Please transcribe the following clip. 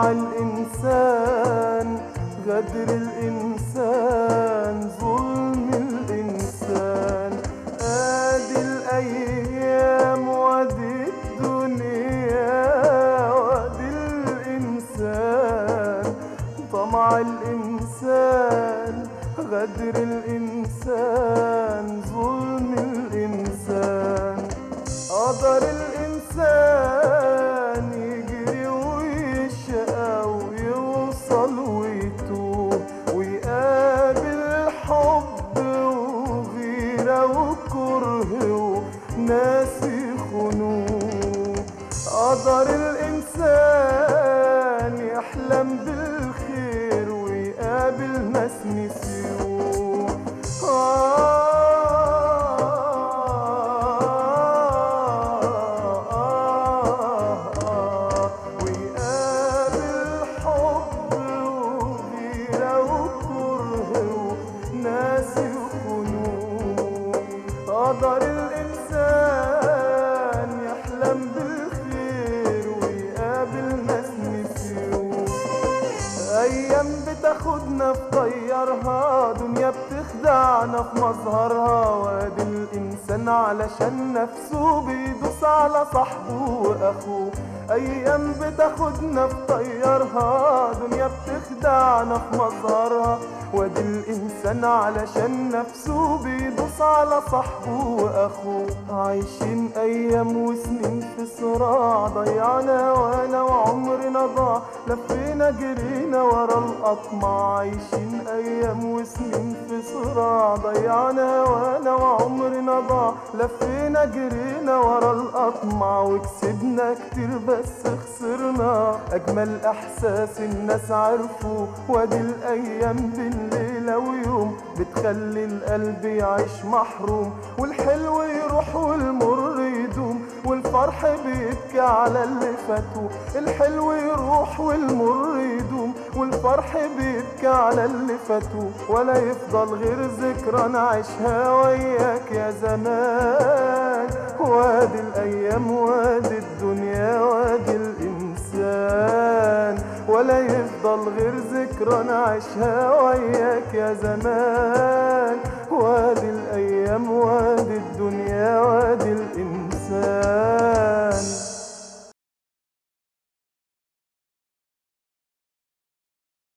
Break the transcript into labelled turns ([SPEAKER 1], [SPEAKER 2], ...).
[SPEAKER 1] الإنسان غدر الإنسان ظلم الإنسان آدي الأيام وادي الدنيا وادي الإنسان طمع الإنسان غدر الإنسان ظلم الإنسان قدر الإنسان يجري ويشقى ويوصل ويتوب ويقابل حب وغيرة وكره وناس يخونوه قدر الإنسان يحلم بالخير ويقابل ناس نسيوه ويقابل حب وغيرة وكره وناس يخونوه قدر الإنسان يحلم بالخير ويقابل ناس نسيوه أيام بتاخدنا في طيارها دنيا بتخدعنا في مظهرها وادي الإنسان علشان نفسه بيدوس على صاحبه وأخوه أيام بتاخدنا في طيارها دنيا بتخدعنا في مظهرها وادي الإنسان علشان نفسه بيدوس على صاحبه وأخوه عايشين أيام وسنين في صراع ضيعنا وانا وعمرنا ضاع لفينا جرينا ورا الأطماع عايشين أيام وسنين في صراع ضيعنا وانا وعمرنا ضاع لفينا جرينا ورا الأطماع وكسبنا كتير بس خسرنا أجمل إحساس الناس عرفوا وادي الأيام بين ليلة ويوم بتخلي القلب يعيش محروم والحلو يروح والمر يدوم والفرح بيبكي على اللي فاتوا الحلو يروح والمر يدوم والفرح بيبكي على اللي فاتوا ولا يفضل غير ذكرى نعيشها وياك يا زمان وادي الأيام وادي الدنيا وادي الإنسان ولا يفضل غير ذكرى نعيشها وياك يا زمان